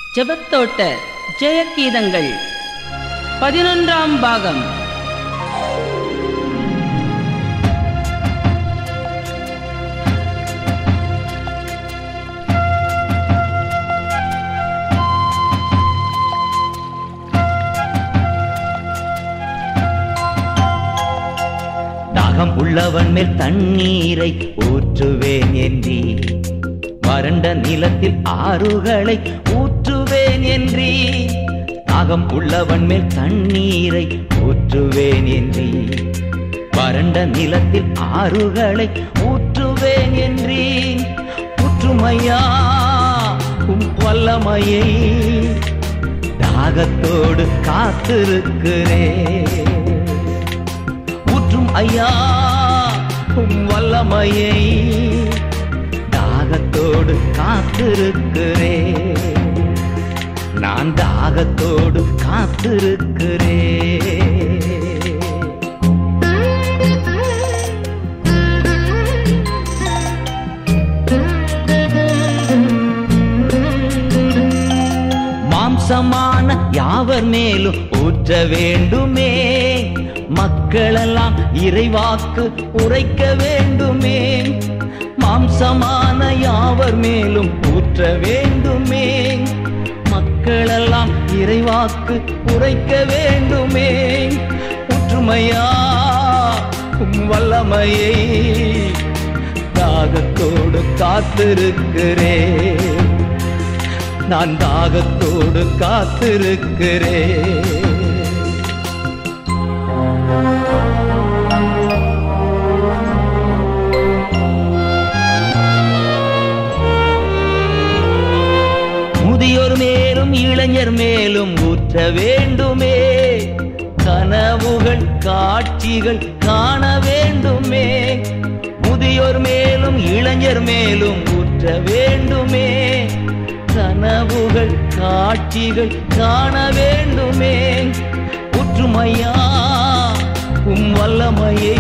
ஜெபத்தோட்ட ஜெயகீதங்கள் பதினொன்றாம் பாகம் தாகம் உள்ளவன் மேல் தண்ணீரை ஊற்றுவேன் என்றீ வறண்ட நிலத்தில் ஆறுகளை ஊற்றுவேன் என்றீ தாகம் உள்ளவன் மேல் தண்ணீரை ஊற்றுவேன் என்றீ வறண்ட நிலத்தில் ஆறுகளை ஊற்றுவேன் என்றீ ஊற்றுமையா உம் வல்லமையை தாகத்தோடு காத்திருக்கிறேன் ஊற்றும் ஐயா உம் வல்லமையை தாகத்தோடு காத்திருக்கிறேன் நான் தாகத்தோடு காத்திருக்கிறேன் மாம்சமான யாவர் மேலும் ஊற்ற வேண்டுமே மக்களெல்லாம் இறைவாக்கு உரைக்க வேண்டுமே மாம்சமான யாவர் மேலும் ஊற்ற வேண்டுமே மக்களெல்லாம் இறைவாக்கு உரைக்க வேண்டுமே ஒற்றுமையா உம் வல்லமையை தாகத்தோடு காத்திருக்கிறேன் நான் தாகத்தோடு காத்திருக்கிறேன் முதியோர் மேலும் இளைஞர் மேலும் ஊற்ற வேண்டுமே கனவுகள் காட்சிகள் காண வேண்டுமே முதியோர் மேலும் இளைஞர் மேலும் ஊற்ற வேண்டுமே கனவுகள் காட்சிகள் காண வேண்டுமே ஒற்றுமையா உம் வல்லமையை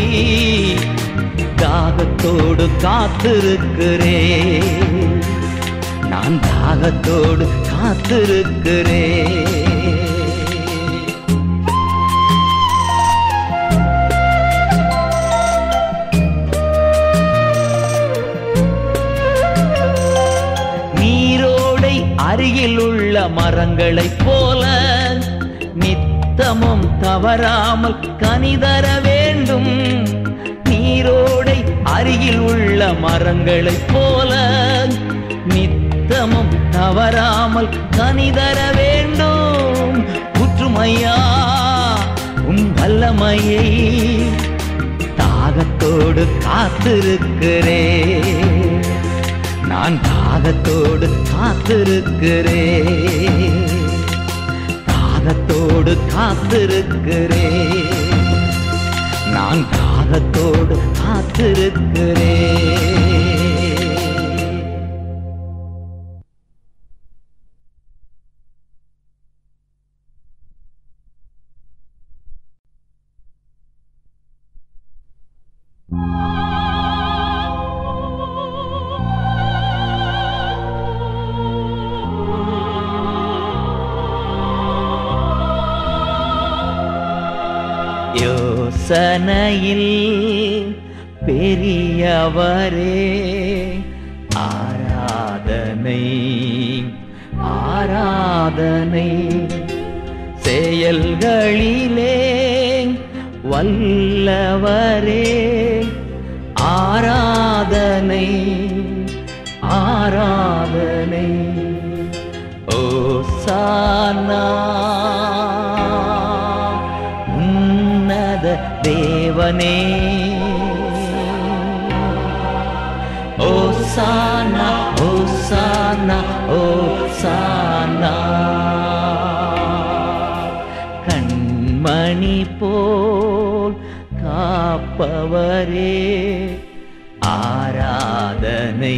தாகத்தோடு காத்திருக்கிறேன் நான் தாகத்தோடு காத்திருக்கிறேன் நீரோடை அருகில் உள்ள மரங்களைப் போல நித்தமும் தவறாமல் கனிதர வேண்டும் நீரோடை அருகில் உள்ள மரங்களைப் போல நித்தமும் தவறாமல் கனிதர வேண்டும் புற்றுமையா உம் வல்லமையை தாகத்தோடு காத்திருக்கிறேன் நான் தாகத்தோடு காத்திருக்கிறேன் தாகத்தோடு காத்திருக்கிறேன் நான் தாகத்தோடு காத்திருக்கிறேன் யோசனையில் பெரியவரே ஆராதனை ஆராதனை செயல்களிலே வல்லவரே ஆராதனை ஆராதனை ஓசானா உன்னத தேவனே ஓசானா ஓசானா ஓசானா கண்மணி போல் காப்பவரே ஆராதனை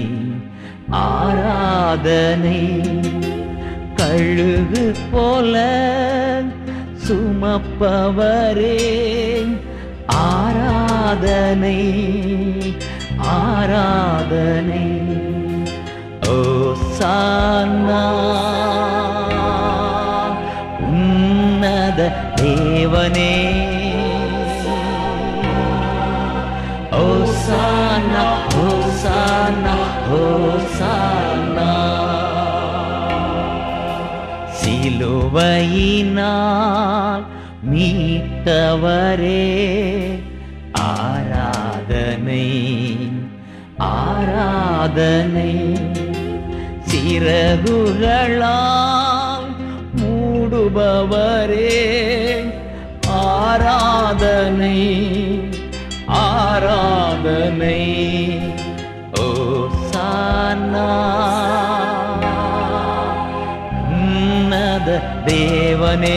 ஆராதனை கழுகு போல சுமப்பவரே ஆராதனை ஆராதனை ஓசானா தேவனே ஓசானா ஓசானா ஓசானா சிலுவையினால் மீட்டவரே ஆராதனை ஆராதனை சிறகுகளால் மூடுபவரே ஆராதனை ஆராதனை ஓ சானா உன்னத தேவனே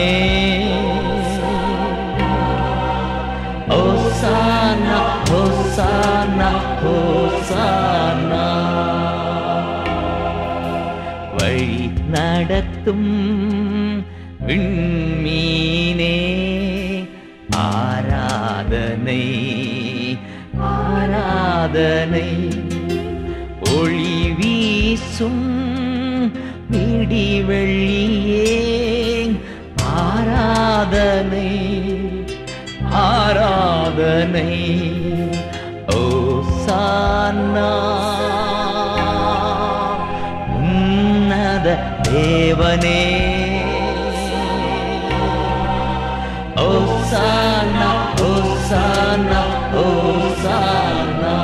ஓசானா ஓசானா ஓசானா வழி நடத்தும் விண்மீனே ஆராதனை ஆராதனை ஒளி வீசும் விடி வெள்ளியே ஆராதனை ஆராதனை ஓ சானா உன்னத தேவனே ஓசானா ஓசானா ஓசானா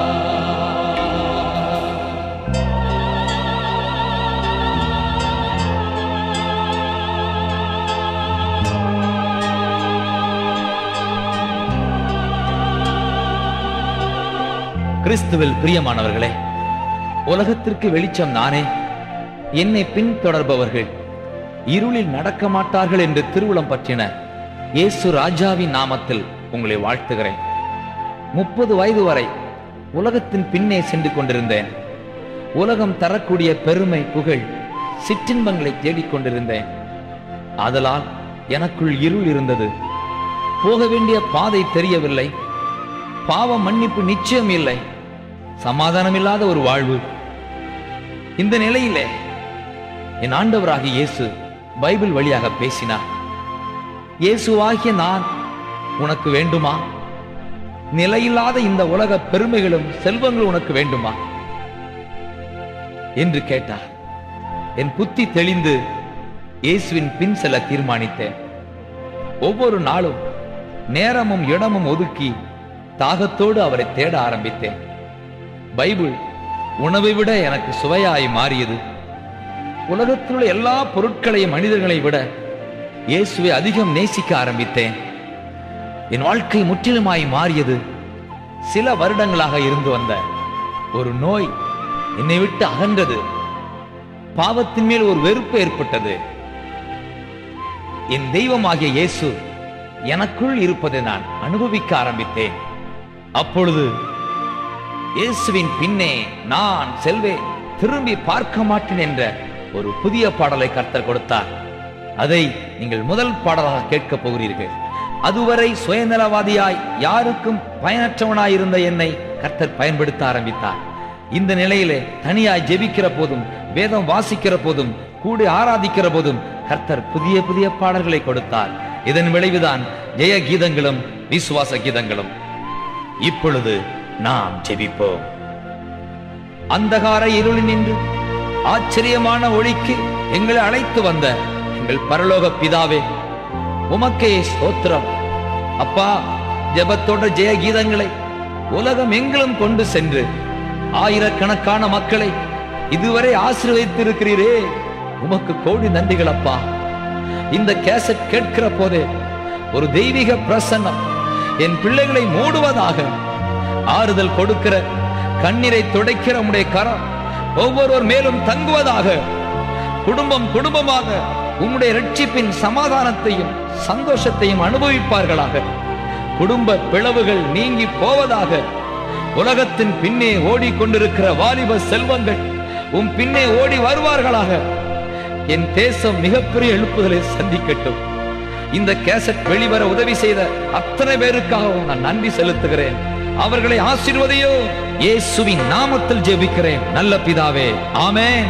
கிறிஸ்துவில் பிரியமானவர்களே உலகத்திற்கு வெளிச்சம் நானே என்னை பின்தொடர்பவர்கள் இருளில் நடக்க மாட்டார்கள் என்று திருவுளம் பற்றின இயேசு ராஜாவின் நாமத்தில் உங்களை வாழ்த்துகிறேன் முப்பது வயது வரை உலகத்தின் பின்னே சென்று கொண்டிருந்தேன் உலகம் தரக்கூடிய பெருமை புகழ் சிற்றின்பங்களை தேடிக் கொண்டிருந்தேன் ஆதலால் எனக்குள் இருள் இருந்தது போக வேண்டிய பாதை தெரியவில்லை பாவ மன்னிப்பு நிச்சயம் இல்லை சமாதானமில்லாத ஒரு வாழ்வு இந்த நிலையிலே என் ஆண்டவராகிய இயேசு பைபிள் வழியாக பேசினார் இயேசுவாகிய நான் உனக்கு வேண்டுமா நிலையில்லாத இந்த உலக பெருமைகளும் செல்வங்களும் உனக்கு வேண்டுமா என்று கேட்டார் என் புத்தி தெளிந்து இயேசுவின் பின் செல்ல தீர்மானித்தேன் ஒவ்வொரு நாளும் நேரமும் இடமும் ஒதுக்கி தாகத்தோடு அவரை தேட ஆரம்பித்தேன் பைபிள் உணவை விட எனக்கு சுவையாய் மாறியது உலகத்தில் உள்ள எல்லா பொருட்களையும் மனிதர்களை விட இயேசுவை அதிகம் நேசிக்க ஆரம்பித்தேன் என் வாழ்க்கை முற்றிலுமாய் மாறியது சில வருடங்களாக இருந்து வந்த ஒரு நோய் என்னை விட்டு அகன்றது பாவத்தின் மேல் ஒரு வெறுப்பு ஏற்பட்டது என் தெய்வமாகிய இயேசு எனக்குள் இருப்பதை நான் அனுபவிக்க ஆரம்பித்தேன் அப்பொழுது இயேசுவின் பின்னே நான் செல்வேன் திரும்பி பார்க்க மாட்டேன் என்ற ஒரு புதிய பாடலை கர்த்தர் கொடுத்தார் அதை நீங்கள் முதல் பாடலாக கேட்கப் போகிறீர்கள் அதுவரை சுயநலவாதியாய் யாருக்கும் பயனற்றவனாய் இருந்த என்னை கர்த்தர் பயன்படுத்த ஆரம்பித்தார் இந்த நிலையிலே தனியாய் ஜெபிக்கிற போதும் வேதம் வாசிக்கிற போதும் கூடி ஆராதிக்கிற போதும் கர்த்தர் புதிய புதிய பாடல்களை கொடுத்தார் இதன் விளைவுதான் ஜெய கீதங்களும் விசுவாச கீதங்களும் இப்பொழுது நாம் ஜெபிப்போம் அந்தகார இருளில் நின்று ஆச்சரியமான ஒளிக்கு எங்களை அழைத்து வந்த எங்கள் பரலோக பிதாவே உமக்கே ஸ்தோத்திரம் அப்பா ஜெபத்தோட ஜெய கீதங்களை உலகம் எங்கிலும் கொண்டு சென்று ஆயிரக்கணக்கான மக்களை இதுவரை ஆசீர்வதித்திருக்கிறீரே உமக்கு கோடி நன்றிகள் அப்பா இந்த கேசட் கேட்கிற போதே ஒரு தெய்வீக பிரசன்னம் என் பிள்ளைகளை மூடுவதாக ஆறுதல் கொடுக்கிற கண்ணீரை துடைக்கிற உடைய கரம் ஒவ்வொருவர் மேலும் தங்குவதாக குடும்பம் குடும்பமாக உம்முடைய ரட்சிப்பின் சமாதானத்தையும் சந்தோஷத்தையும் அனுபவிப்பார்களாக குடும்ப பிளவுகள் நீங்கி போவதாக உலகத்தின் பின்னே ஓடிக்கொண்டிருக்கிற வாலிப செல்வங்கள் உன் பின்னே ஓடி வருவார்களாக என் தேசம் மிகப்பெரிய எழுப்புதலை சந்திக்கட்டும் இந்த கேசட் வெளிவர உதவி செய்த அத்தனை பேருக்காகவும் நான் நன்றி செலுத்துகிறேன் அவர்களை ஆசீர்வதையோ இயேசுவின் நாமத்தில் ஜெபிக்கிறேன் நல்ல பிதாவே ஆமென்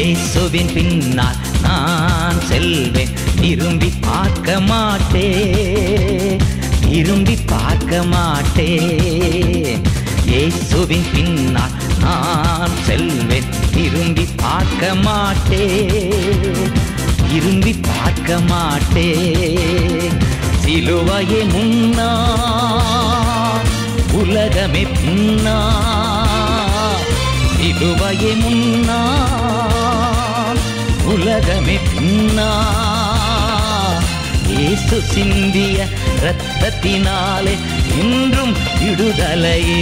இயேசுவின் பின்னால் நான் செல்வேன் திரும்பி பார்க்க மாட்டேன் திரும்பி பார்க்க மாட்டேன் இயேசுவின் பின்னால் நான் செல்வேன் திரும்பி பார்க்க மாட்டேன் திரும்பி பார்க்க மாட்டேன் சிலுவையே முன்னா உலகமே பின்னா சிலுவையே முன்னா உலகமே பின்னா இயேசு சிந்திய இரத்தத்தினாலே இன்றும் விடுதலையே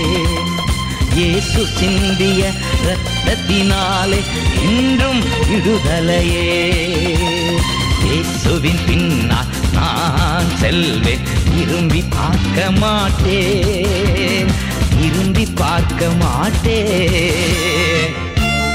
இயேசு சிந்திய இரத்தத்தினாலே இன்றும் விடுதலையே இயேசுவின் பின்னால் நான் செல்வேன் திரும்பி பார்க்க மாட்டேன் திரும்பி பார்க்க மாட்டேன்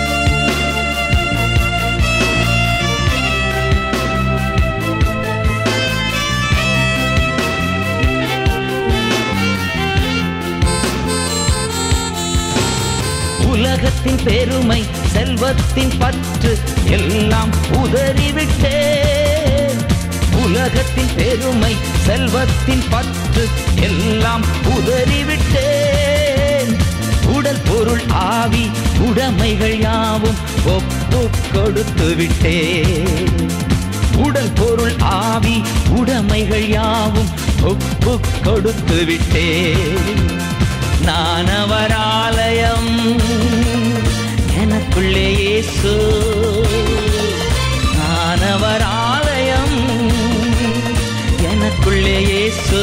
உலகத்தின் பெருமை செல்வத்தின் பற்று எல்லாம் உதறிவிட்டேன் உலகத்தின் பெருமை செல்வத்தின் பற்று எல்லாம் உதறிவிட்டேன் உடல் பொருள் ஆவி உடைமைகள் யாவும் ஒப்பு கொடுத்து விட்டேன் உடல் பொருள் ஆவி உடைமைகள் யாவும் ஒப்பு கொடுத்து விட்டேன் நான் அவர் ஆலயம் எனக்குள்ளே இயேசு நான் அவர் ஆலயம் எனக்குள்ளே இயேசு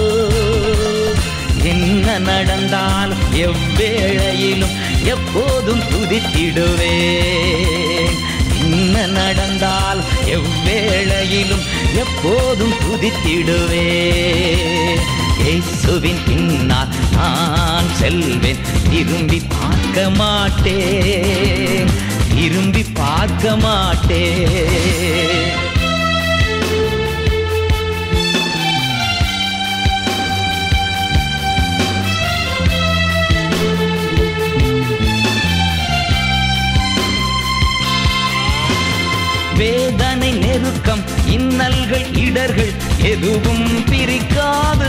என்ன நடந்தாலும் எவ்வேளையிலும் எப்போதும் துதித்திடுவேன் என்ன நடந்தாலும் எவ்வேளையிலும் எப்போதும் துதித்திடுவேன் இயேசுவின் பின்னால் நான் செல்வேன் திரும்பி பார்க்க மாட்டேன் திரும்பி பார்க்க மாட்டேன் வேதனை நெருக்கம் இன்னல்கள் இடர்கள் எதுவும் பிரிக்காது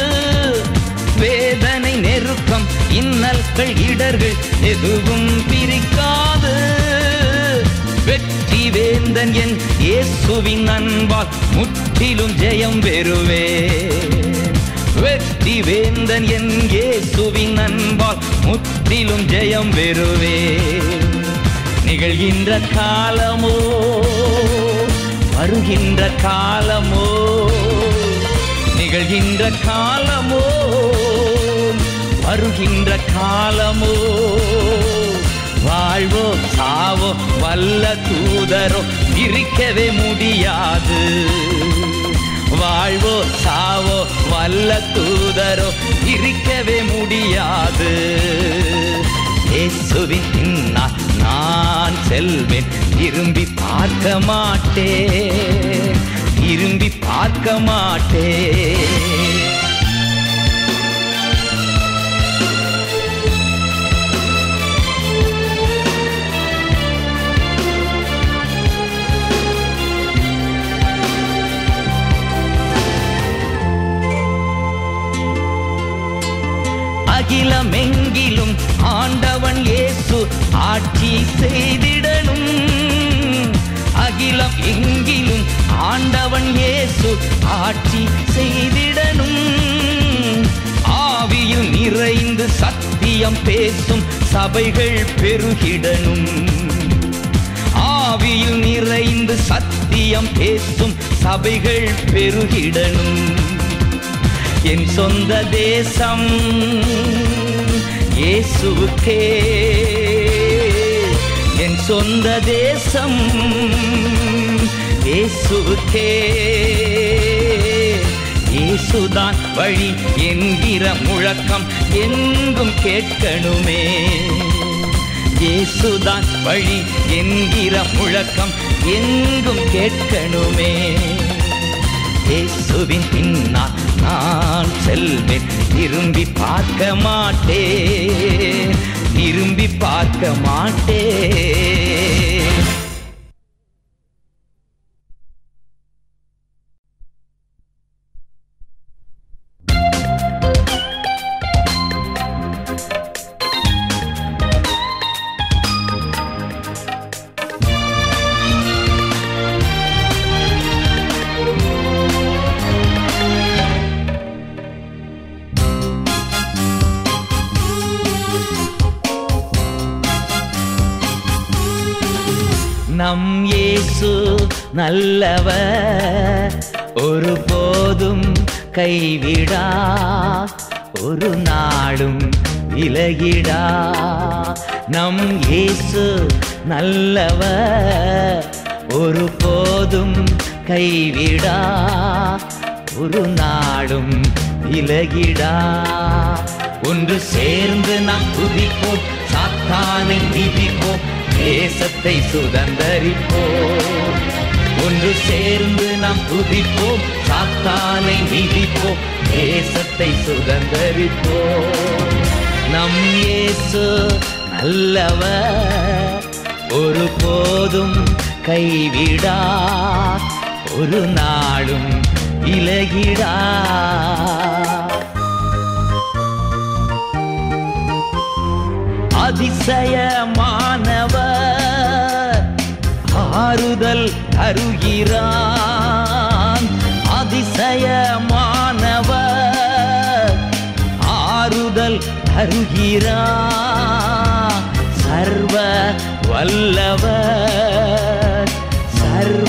வேதனை நெருக்கம் இன்னல்கள் இடர்கள் எதுவும் பிரிக்காது வெற்றி வேந்தன் என் இயேசுவின் அன்பால் முற்றிலும் ஜெயம் பெறுவே வெற்றி வேந்தன் என் இயேசுவின் அன்பால் முற்றிலும் ஜெயம் பெறுவே நிகழ்கின்ற காலமோ வருகின்ற காலமோ நிகழ்கின்ற காலமோ வருகின்ற காலமோ வாழ்வோ சாவோ வல்ல தூதரோ பிரிக்கவே முடியாது வாழ்வோ சாவோ வல்ல தூதரோ பிரிக்கவே முடியாது இயேசுவின் பின்னால் நான் செல்வேன் திரும்பி பார்க்க மாட்டேன் திரும்பி பார்க்க மாட்டேன் அகிலமெங்கிலும் ஆண்டவன் இயேசு ஆட்சி செய்திடணும் அகிலம் எங்கிலும் ஆண்டவன் இயேசு ஆட்சி செய்திடணும் ஆவியில் நிறைந்து சத்தியம் பேசும் சபைகள் பெருகிடணும் ஆவியில் நிறைந்து சத்தியம் பேசும் சபைகள் பெருகிடணும் என் சொந்த தேசம் இயேசுவுக்கே என் சொந்த தேசம் இயேசுவுக்கே இயேசுதான் வழி என்கிற முழக்கம் எங்கும் கேட்கணுமே இயேசுதான் வழி என்கிற முழக்கம் எங்கும் கேட்கணுமே இயேசுவின் பின்னால் நான் செல்வேன் திரும்பி பார்க்க மாட்டேன் திரும்பி பார்க்க மாட்டேன் நம் இயேசு நல்லவர் ஒரு போதும் கைவிடா ஒரு நாளும் விலகிடா நம் இயேசு நல்லவர் ஒரு போதும் கைவிடா ஒரு நாளும் விலகிடா ஒன்று சேர்ந்து நாம் துதிப்போம் சாத்தானை மிதிப்போம் தேசத்தை சுதந்தரிப்போம் ஒன்று சேர்ந்து நாம் துதிப்போம் சாத்தானை மிதிப்போம் தேசத்தை சுதந்தரிப்போம் நம் இயேசு நல்லவர் ஒரு போதும் கைவிடா ஒரு நாளும் இலகிடா அதிசயமானவர் ஆறுதல் தருகிறான் அதிசயமானவர் ஆறுதல் தருகிறான் சர்வ வல்லவர் சர்வ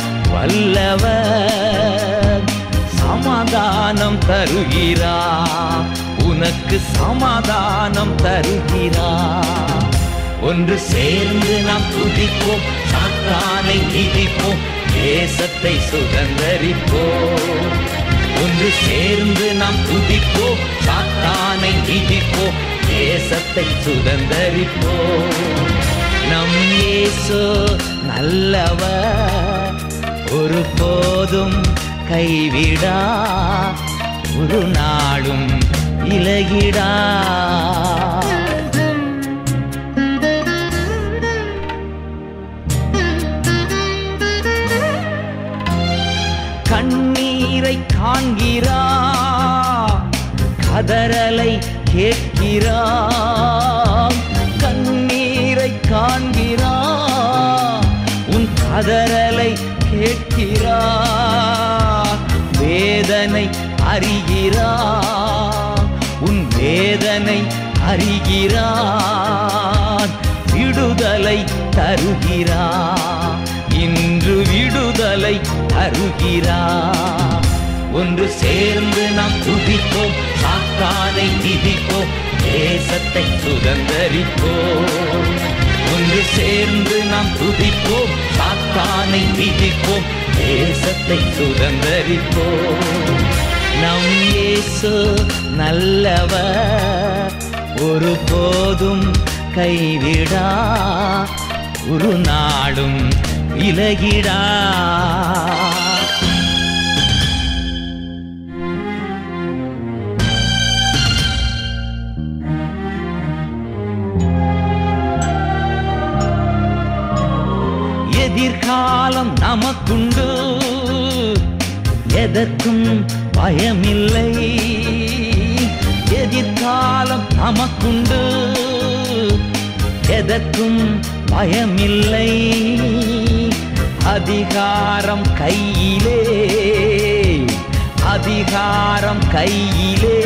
வல்லவர் சமாதானம் தருகிறார் உனக்கு சமாதானம் தருகிறார் ஒன்று சேர்ந்து நாம் துதிப்போம் சாத்தானை மிதிப்போம் தேசத்தை சுதந்தரிப்போம் ஒன்று சேர்ந்து நாம் துதிப்போம் சாத்தானை மிதிப்போம் தேசத்தை சுதந்தரிப்போம் நம் இயேசு நல்லவர் ஒரு போதும் கைவிடா ஒரு நாளும் இலகிடா கண்ணீரை காண்கிறா கதறலை கேட்கிறா கண்ணீரை காண்கிறா உன் கதறலை கேட்கிறா வேதனை அறிகிறா உன் வேதனை அறிகிறான் விடுதலை தருகிறா இன்று விடுதலை தருகிறா ஒன்று சேர்ந்து நாம் துதிப்போம் சாத்தானை மிதிப்போம் தேசத்தை சுதந்தரிப்போம் ஒன்று சேர்ந்து நாம் துதிப்போம் சாத்தானை மிதிப்போம் தேசத்தை சுதந்தரிப்போம் நம் இயேசு நல்லவர் ஒரு போதும் கைவிடா ஒரு நாளும் விலகிடா எதிர்காலம் நமக்குண்டு எதற்கும் பயமில்லை எதிர்காலம் நமக்குண்டு எதற்கும் பயமில்லை அதிகாரம் கையிலே அதிகாரம் கையிலே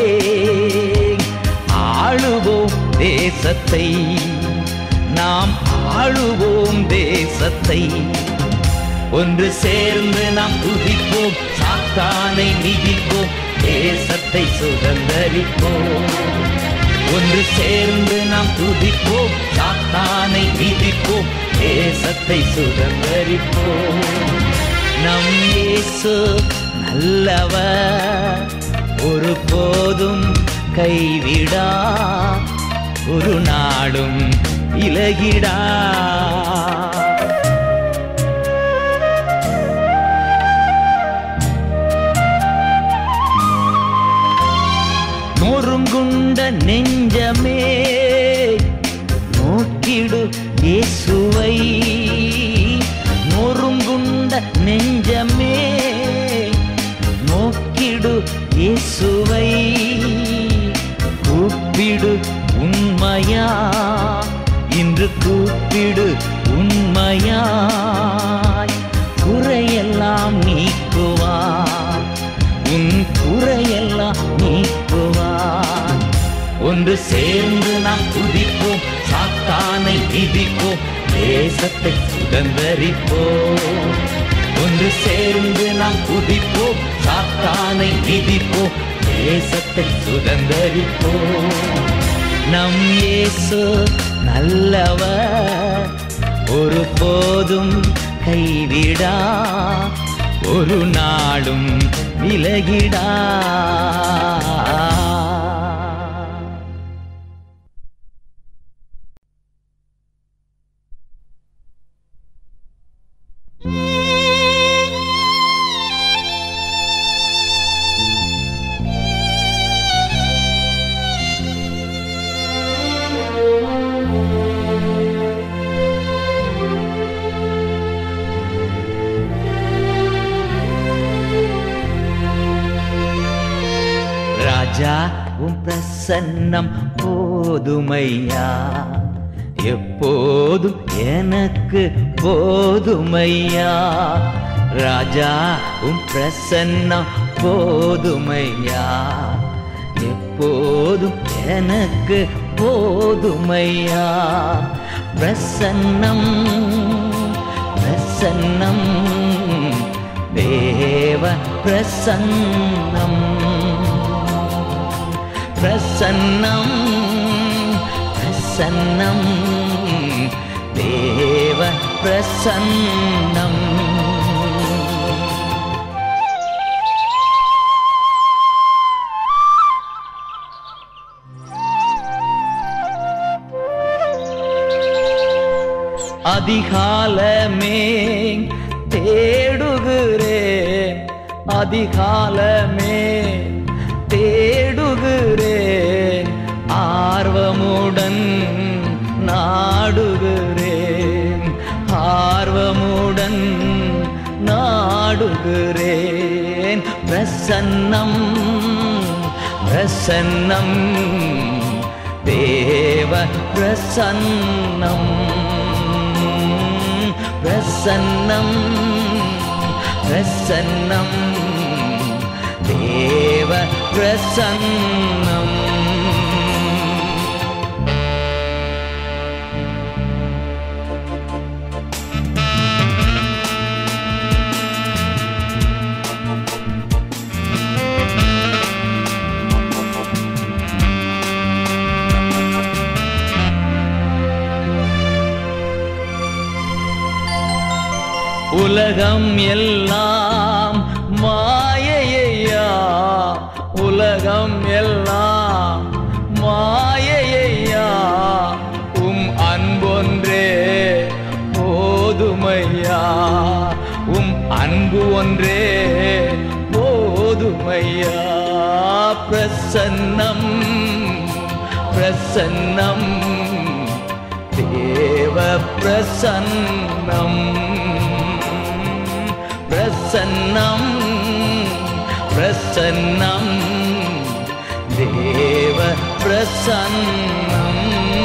ஆளுவோம் தேசத்தை நாம் ஆளுவோம் தேசத்தை ஒன்று சேர்ந்து நாம் துதிப்போம் சாத்தானை மிதிப்போம் தேசத்தை சுதந்தரிப்போம் ஒன்று சேர்ந்து நாம் துதிப்போம் சாத்தானை மிதிப்போம் தேசத்தை சுதந்தரிப்போம் நம் இயேசு நல்லவர் ஒரு போதும் கைவிடா ஒரு நாளும் இலகிடா நொறுங்குண்ட நெஞ்சமே இயேசுவை நொறுங்குண்ட நெஞ்சமே நோக்கிடு இயேசுவை கூப்பிடு உண்மையா இன்று கூப்பிடு உண்மையாய் குறையெல்லாம் நீக்குவார் உன் குறையெல்லாம் நீக்குவார் ஒன்று சேர்ந்து நாம் துதிப்போம் சாத்தானை மிதிப்போம் தேசத்தை சுதந்தரிப்போம் ஒன்று சேர்ந்து நாம் துதிப்போம் சாத்தானை மிதிப்போம் தேசத்தை சுதந்தரிப்போம் நம் இயேசு நல்லவர் ஒரு போதும் கைவிடா ஒரு நாளும் விலகிடா ராஜா உம் பிரசன்னம் போதுமையா எப்போதும் எனக்கு போதுமையா ராஜா உம் பிரசன்னம் போதுமையா எப்போதும் எனக்கு போதுமையா பிரசன்னம் பிரசன்னம் தேவ பிரசன்னம் பிரசன்னம் பிரசன்னம் தேவ பிரசன்னம் அதிகாலமே தேடுகிறேன் அதிகாலமே தேடுகிறேன் ஆர்வமுடன் நாடுகிறேன் ஆர்வமுடன் நாடுகிறேன் பிரசன்னம் பிரசன்னம் தேவ பிரசன்னம் பிரசன்னம் பிரசன்னம் தேவ பிரசன்னம் உலகம் எல்லாம் மாயையா உலகம் எல்லாம் மாயையா உம் அன்பொன்றே போதுமையா உம் அன்பு ஒன்றே போதுமையா பிரசன்னம் பிரசன்னம் தேவ பிரசன்னம் பிரசன்னம் பிரசன்னம் தேவ பிரசன்னம்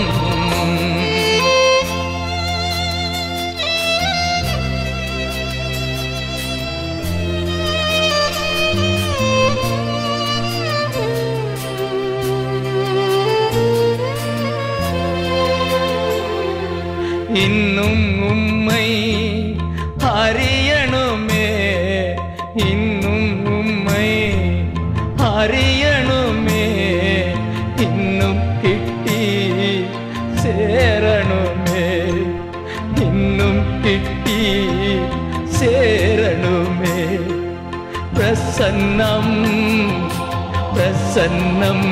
இன்னும் உம்மை அறியணுமே இன்னும் உம்மை அறியணுமே இன்னும் கிட்டி சேரணுமே இன்னும் கிட்டி சேரணுமே பிரசன்னம் பிரசன்னம்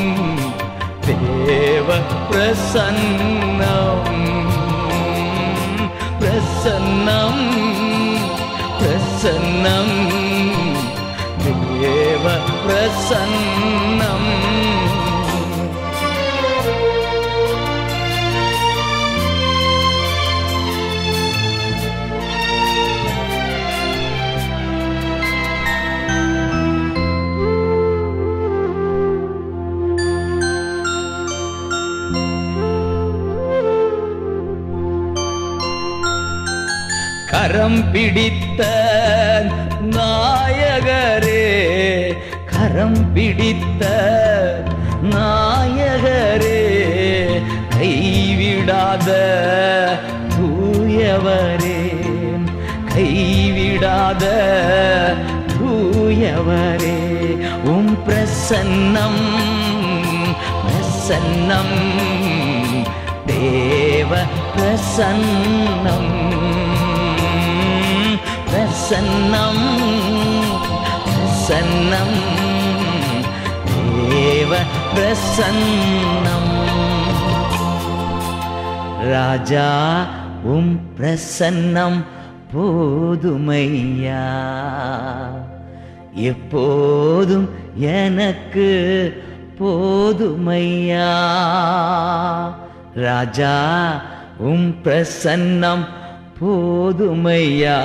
தேவ பிரசன்னம் பிரசன்னம் பிரசன்னம் தேவ பிரசன்னம் கரம் பிடித்த நாயகரே கரம் பிடித்த நாயகரே கைவிடாத தூயவரே கைவிடாத தூயவரே உம் பிரசன்னம் பிரசன்னம் தேவ பிரசன்னம் பிரசன்னம் பிரசன்னம் தேவ பிரசன்னம் ராஜா உம் பிரசன்னம் போதுமையா எப்போதும் எனக்கு போதுமையா ராஜா உம் பிரசன்னம் போதுமையா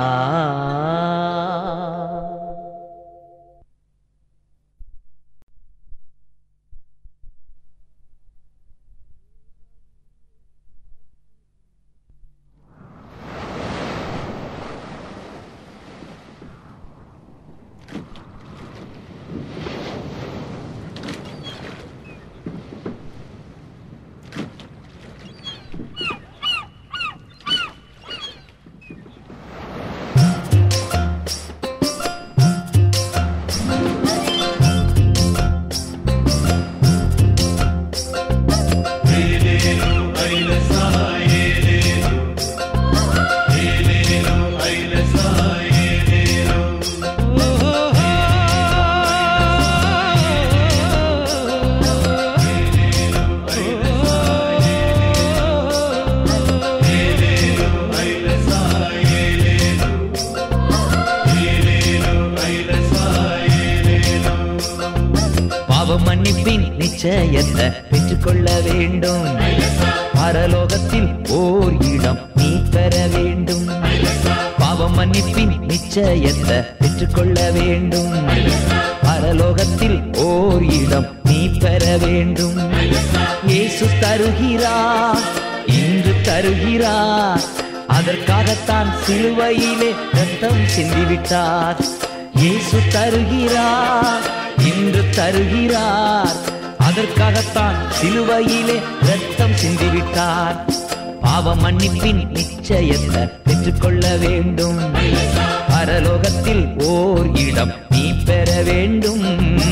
பாவ மன்னிப்பின் நிச்சயத்தை பெற்றுக்கொள்ள வேண்டும் பரலோகத்தில் ஓர் இடம் நீ பெற வேண்டும் பாவ மன்னிப்பின் நிச்சயத்தை பெற்றுக்கொள்ள வேண்டும் பரலோகத்தில் ஓர் இடம் நீ பெற வேண்டும் இயேசு தருகிறார் இன்று தருகிறார் அதற்காகத்தான் சிலுவையிலே ரத்தம் சிந்திவிட்டார் இயேசு தருகிறார் இன்று தருகிறார் அதற்காகத்தான் சிலுவையிலே ரத்தம் சிந்திவிட்டார் பாவ மன்னிப்பின் நிச்சயத்தை பெற்றுக்கொள்ள வேண்டும் பரலோகத்தில் ஓர் இடம் நீ பெற வேண்டும்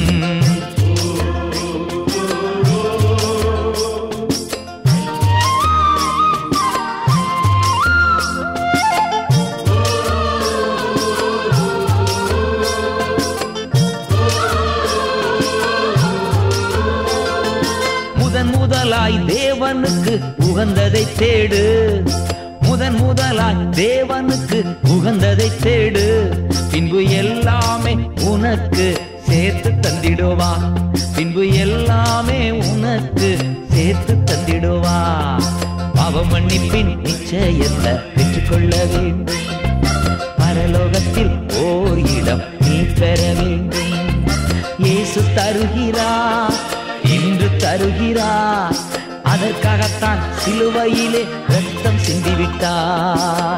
முதன் முதலாய் தேவனுக்கு உகந்ததை தேடு முதன் முதலாய் தேவனுக்கு உகந்ததை தேடு பின்பு எல்லாமே உனக்கு சேர்த்து தந்திடுவா பின்பு எல்லாமே உனக்கு சேர்த்து தந்திடுவா பாவ மன்னிப்பின் நிச்சயத்தை பெற்றுக்கொள்ள வேண்டும் பரலோகத்தில் ஓர் இடம் நீ பெற வேண்டும் இயேசு தருகிறார் இன்று தருகிறார் அதற்காகத்தான் சிலுவையிலே ரத்தம் சிந்திவிட்டார்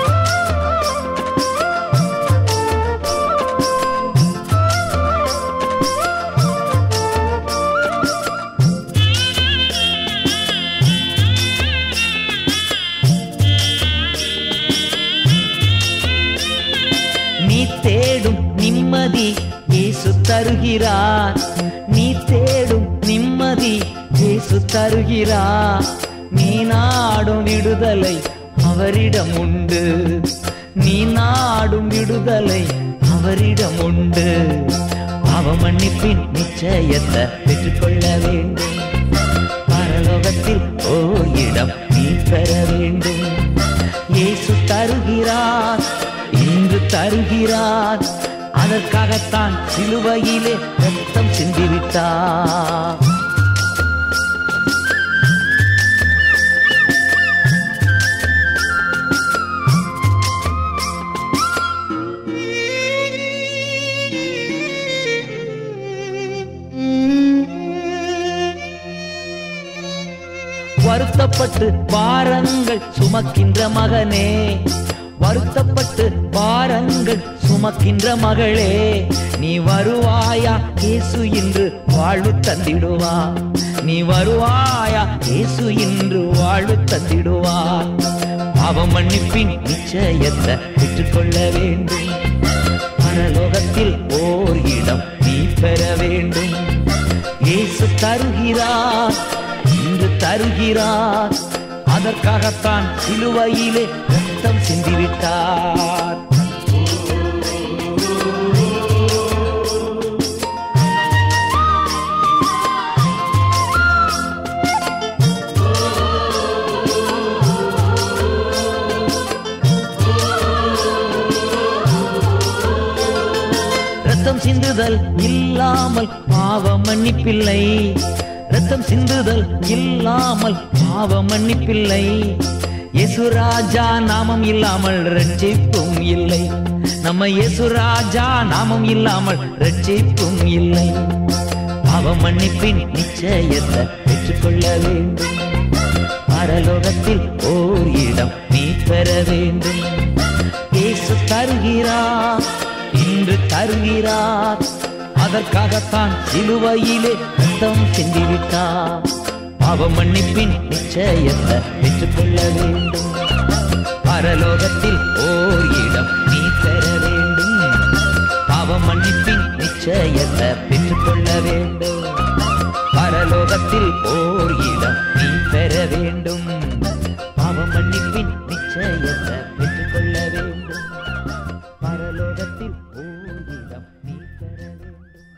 நீ தேடும் நிம்மதி இயேசு தருகிறார் நீ தேடும் நிம்மதி இயேசு தருகிறார் நீ நாடும் விடுதலை அவரிடம் உண்டு நீ நாடும் விடுதலை அவரிடம் உண்டு பாவ மன்னிப்பின் நிச்சயத்தை பெற்றுக்கொள்ள வேண்டும் பரலோகத்தில் ஓர் இடம் நீ பெற வேண்டும் இயேசு தருகிறார் இன்று தருகிறார் அதற்காகத்தான் சிலுவையிலே ரத்தம் சிந்திவிட்டார் வருத்தப்பட்டு பாரங்கள் சுமக்கின்ற மகனே வருத்தப்பட்டு பாரங்கள் சுமக்கின்ற மகளே நீ வருவாயா இயேசு இன்று வாழ்வு தந்திடுவா நீ வருவாயா இயேசு இன்று வாழ்வு தந்திடுவார் பாவம் மன்னிப்பின் நிச்சயத்தை பெற்றுக்கொள்ள வேண்டும் பரலோகத்தில் ஓர் இடம் நீ பெற வேண்டும் இயேசு தருகிறார் இன்று தருகிறார் அதற்காகத்தான் சிலுவையிலே ரத்தம் சிந்திவிட்டார் ரத்தம் சிந்துதல் இல்லாமல் பாவ மன்னிப்பில்லை ரத்தம் சிந்துதல் இல்லாமல் பாவ மன்னிப்பில்லை இயேசுராஜா நாமம் இல்லாமல் ரட்சிப்பும் இல்லை நம்ம இயேசுராஜா நாமம் இல்லாமல் ரட்சிப்பும் இல்லை பாவ மன்னிப்பின் நிச்சயத்தை பெற்றுக்கொள்ள வேண்டும் பரலோகத்தில் ஓர் இடம் நீ பெற வேண்டும் இயேசு தருகிறார் இன்று தருகிறார் அதற்காகத்தான் சிலுவையிலே ரத்தம் சிந்திவிட்டார் பாவ மன்னிப்பின் நிச்சயத்தை பெற்றுக்கொள்ள வேண்டும் பரலோகத்தில் ஓர் இடம் நீ பெற வேண்டும் பாவ மன்னிப்பின் நிச்சயத்தை பெற்றுக்கொள்ள வேண்டும் பரலோகத்தில் ஓர் இடம் நீ பெற வேண்டும் பாவ மன்னிப்பின் நிச்சயத்தை பெற்றுக்கொள்ள வேண்டும் பரலோகத்தில் ஓர் இடம் நீ பெற வேண்டும்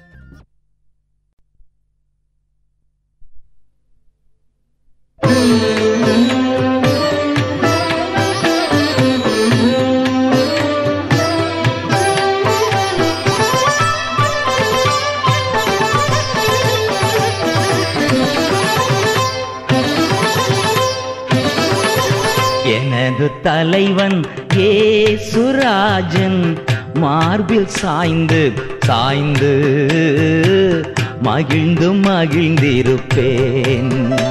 எனது தலைவன் ஏசுராஜன் மார்பில் சாய்ந்து சாய்ந்து மகிழ்ந்து மகிழ்ந்திருப்பேன்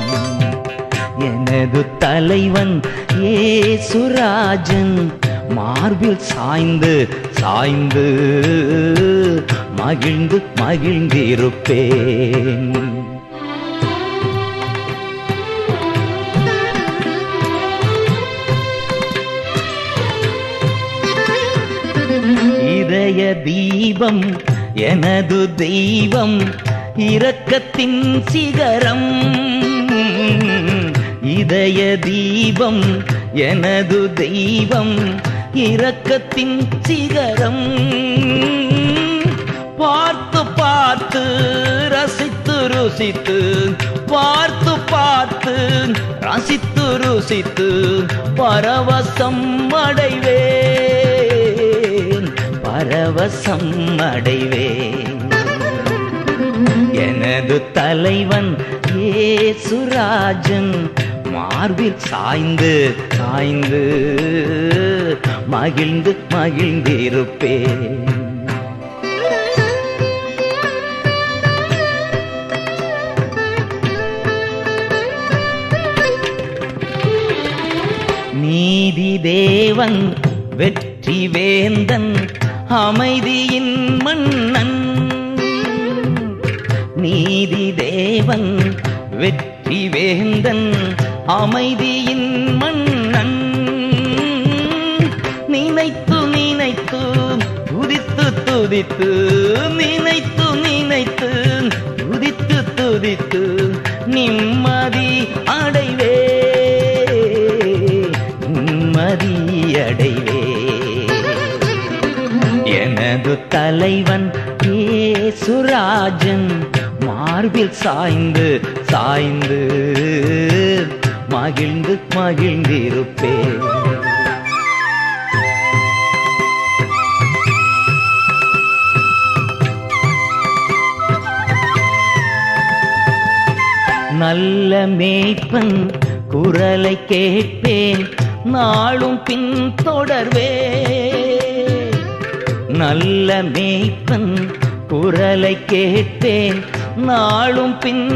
எனது தலைவன் ஏசுராஜன் மார்பில் சாய்ந்து சாய்ந்து மகிழ்ந்து மகிழ்ந்திருப்பேன் இதய தீபம் எனது தெய்வம் இரக்கத்தின் சிகரம் இதய தீபம் எனது தெய்வம் இரக்கத்தின் சிகரம் பார்த்து பார்த்து ரசித்து ருசித்து பார்த்து பார்த்து ரசித்து ருசித்து பரவசம் அடைவேன் பரவசம் அடைவேன் எனது தலைவன் ஏசுராஜன் மார்பில் சாய்ந்து சாய்ந்து மகிழ்ந்து மகிழ்ந்திருப்பேன் நீதி தேவன் வெற்றி வேந்தன் அமைதியின் மன்னன் நீதி தேவன் வெற்றி வேந்தன் அமைதியின் மன்னன் நினைத்து நினைத்து துதித்து துதித்து நினைத்து நினைத்து துதித்து துதித்து நிம்மதி அடைவே நிம்மதி அடைவே எனது தலைவன் ஏசுராஜன் மார்பில் சாய்ந்து சாய்ந்து மகிழ்ந்து மகிழ்ந்திருப்பேன் நல்ல மேய்ப்பன் குரலை கேட்பேன் நாளும் பின் தொடர்வே நல்ல மேய்ப்பன் குரலை கேட்பேன் நாளும் பின்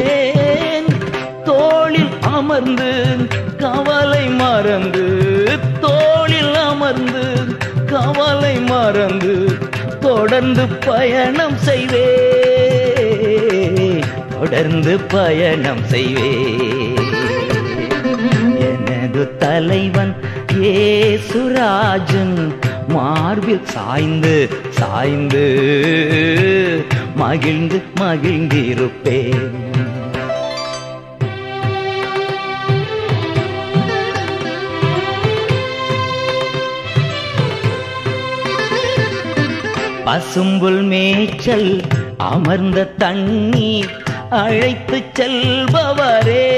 தொடர்வேன் தோளில் அமர்ந்து கவலை மறந்து மறந்து தொடர்ந்து பயணம் செய்வே தொடர்ந்து பயணம் செய்வே எனது தலைவன் ஏசுராஜன் மார்பில் சாய்ந்து சாய்ந்து மகிழ்ந்து மகிழ்ந்திருப்பேன் பசும்புல் மேய்ச்சல் அமர்ந்த தண்ணீர் அழைத்து செல்பவரே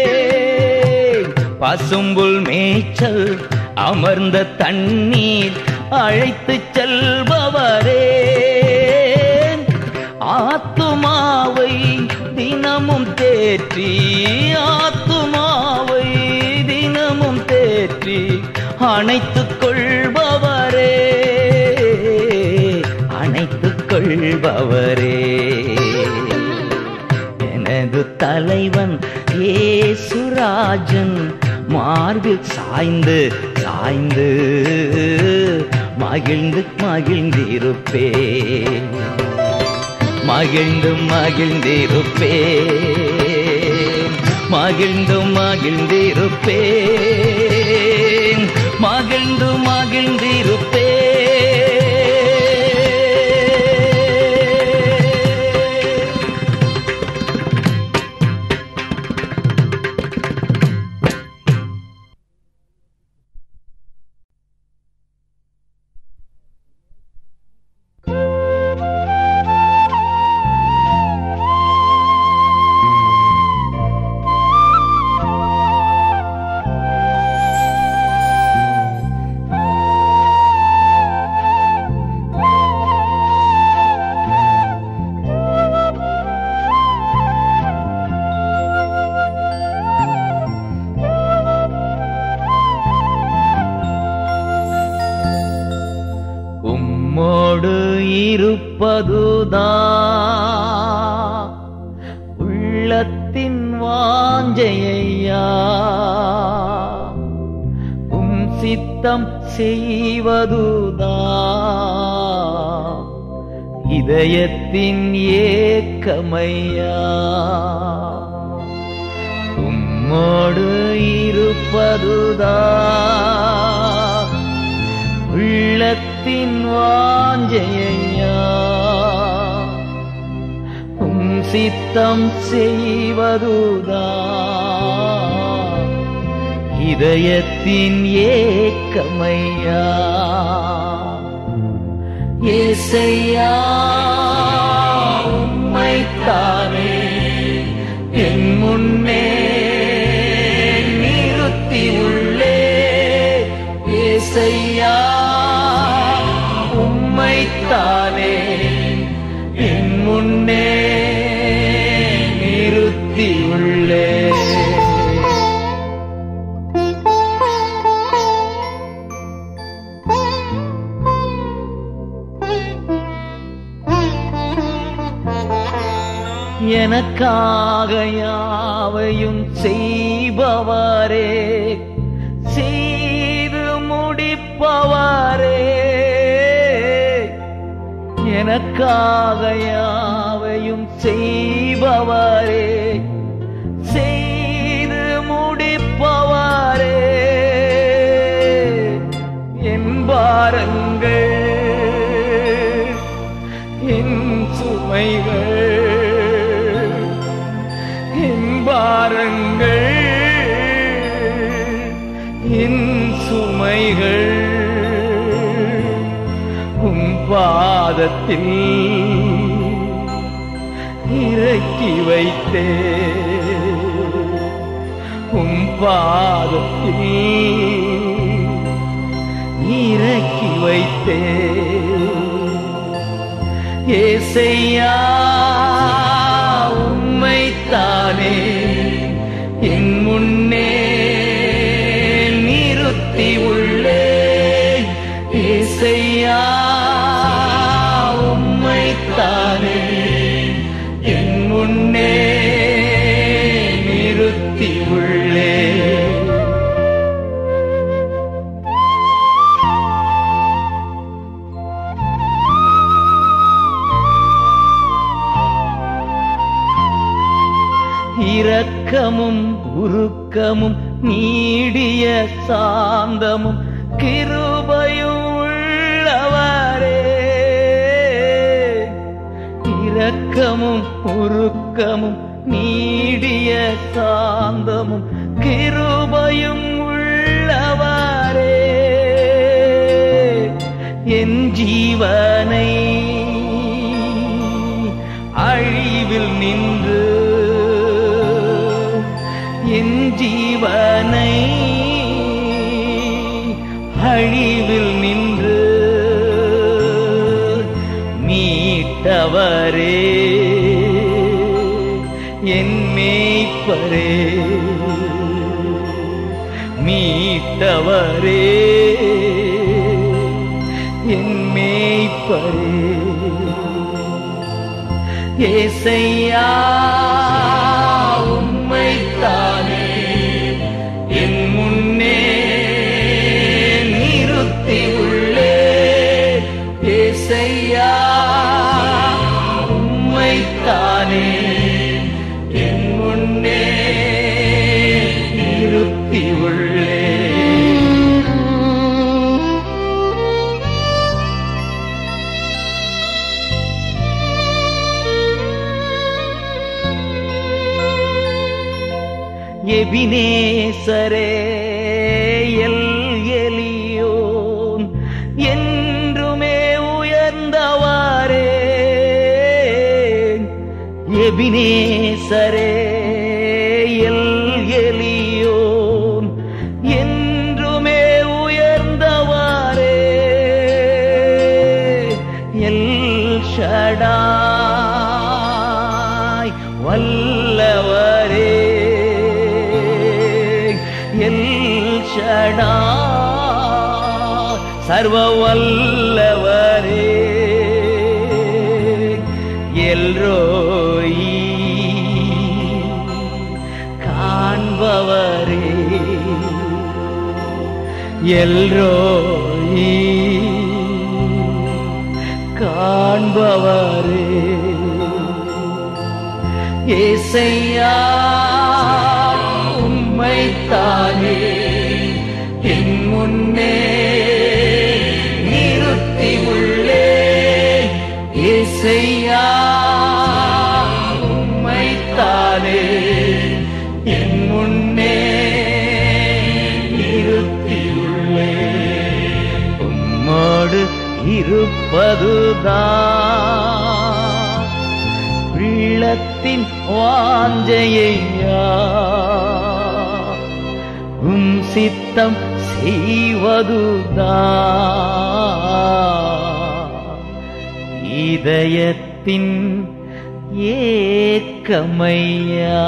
பசும்புல் மேய்ச்சல் அமர்ந்த தண்ணீர் அழைத்து செல்பவரே ஆத்துமாவை தினமும் தேற்றி ஆத்துமாவை தினமும் தேற்றி அணைத்துக் கொள்பவரே அணைத்துக் கொள்பவரே எனது தலைவன் ஏசுராஜன் மார்பில் சாய்ந்து சாய்ந்து மகிழ்ந்து மகிழ்ந்திருப்பேன் மகிழ்ந்து மகிழ்ந்திருப்பேன் மகிழ்ந்து மகிழ்ந்திருப்பேன் மகிழ்ந்து மகிழ்ந்திருப்பேன் உம்மோடு இருப்பதுதா உள்ளத்தின் வாஞ்சையா உம் சித்தம் செய்வதுதா இதயத்தின் ஏக்கமையா உம்மோடு இருப்பதுதா உள்ளத்தின் வாஞ்சையா உம் சித்தம் செய்வதுதா இதயத்தின் ஏக்கமையா ஏசையா உம்மைத்தானே என் முன்னே நிறுத்தி உள்ளே ஏசையா உம்மைத்தானே என் முன்னே நிறுத்தி உள்ளே எனக்காக யாவையும் செய்பவரே செய்து முடிப்பவரே எனக்காக யாவையும் செய்பவரே செய்து முடிப்பவரே என் பாரங்கள் என் சுமைகள் என் பாரங்கள் என் சுமைகள் உம் பாதத்தில் இறக்கி வைத்தே உம் பாதத்தில் இறக்கி வைத்தே ஏசையா உம்மைத்தானே என் முன்னே நிறுத்தி உள்ளே ஏசையா உம்மைத்தானே என் முன்னே நிறுத்தி உள்ளே இரக்கமும் உருக்கமும் நீடிய சாந்தமும் கிருபையும் உள்ளவரே இரக்கமும் உருக்கமும் நீடிய சாந்தமும் கிருபையும் உள்ளவரே என் ஜீவனை அழிவில் நின்று என் ஜீவனை அழிவில் நின்று மீட்டவரே என் மேய்ப்பரே மீட்டவரே என் மேய்ப்பரே ஏசையா உம்மைத்தானே என் முன்னே நிறுத்தி உள்ளே ஏசையா உம்மைத்தானே என் முன்னே நிறுத்தி உள்ளே எபினேசரே எல் எலியோன் என்றுமே உயர்ந்தவாரே எபினேசரே எல் எலியோன் என்றுமே உயர்ந்தவாரே எல் ஷடாய் வல்லவரே எல் ஷடா சர்வ வல்லவரே எல்ரோயி காண்பவரே எல்ரோயி காண்பவரே ஏசையா உம்மைத்தானே என் முன்னே நிறுத்தி உள்ளே ஏசையா உம்மைத்தானே என் முன்னே நிறுத்தி உள்ளே உம்மோடு இருப்பதுதான் உள்ளத்தின் வாஞ்சையா உம் சித்தம் செய்வதுதான் இதயத்தின் ஏக்கமையா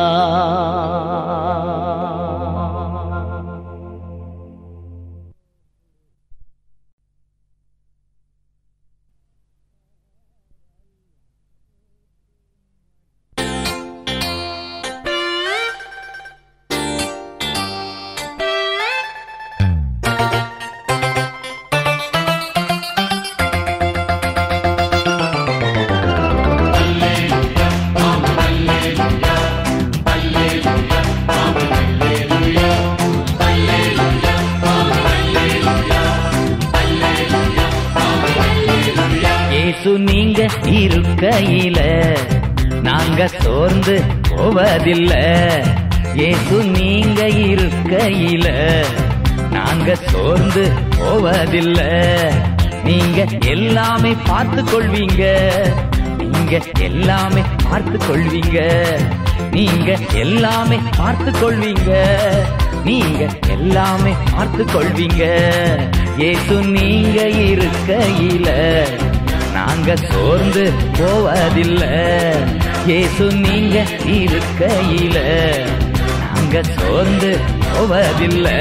இயேசு நீங்க இருக்கையில நாங்க சோர்ந்து போவதில்ல இயேசு நீங்க இருக்கையில நாங்க சோர்ந்து போவதில்ல நீங்க எல்லாமே பார்த்து கொள்வீங்க நீங்க எல்லாமே பார்த்து கொள்வீங்க நீங்க எல்லாமே பார்த்து கொள்வீங்க நீங்க எல்லாமே பார்த்து கொள்வீங்க ஏசு நீங்க இருக்கையில நாங்க சோர்ந்து போவதில்ல ஏசு நீங்க இருக்கையில நாங்க சோர்ந்து போவதில்லை